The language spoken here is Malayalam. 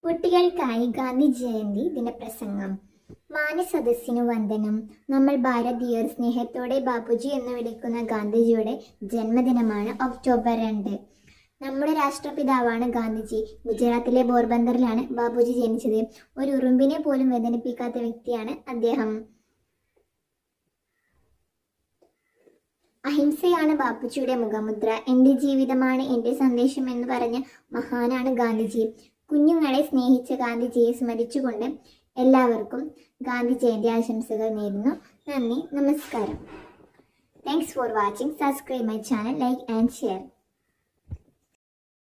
കുട്ടികൾക്കായി ഗാന്ധി ജയന്തി ദിനപ്രസംഗം മാന്യസദസ്സിനു വന്ദനം നമ്മൾ ഭാരതീയർ സ്നേഹത്തോടെ ബാപ്പുജി എന്ന് വിളിക്കുന്ന ഗാന്ധിജിയുടെ ജന്മദിനമാണ് ഒക്ടോബർ രണ്ട് നമ്മുടെ രാഷ്ട്രപിതാവാണ് ഗാന്ധിജി ഗുജറാത്തിലെ പോർബന്ദറിലാണ് ബാപ്പുജി ജനിച്ചത് ഒരു ഉറുമ്പിനെ പോലും വേദനിപ്പിക്കാത്ത വ്യക്തിയാണ് അദ്ദേഹം അഹിംസയാണ് ബാപ്പുജിയുടെ മുഖമുദ്ര എൻ്റെ ജീവിതമാണ് എൻ്റെ സന്ദേശം എന്ന് പറഞ്ഞ മഹാനാണ് ഗാന്ധിജി കുഞ്ഞുങ്ങളെ സ്നേഹിച്ച ഗാന്ധിജിയെ സ്മരിച്ചുകൊണ്ട് എല്ലാവർക്കും ഗാന്ധി ജയന്തി ആശംസകൾ നേരുന്നു നന്ദി നമസ്കാരം thanks for watching subscribe my channel like and share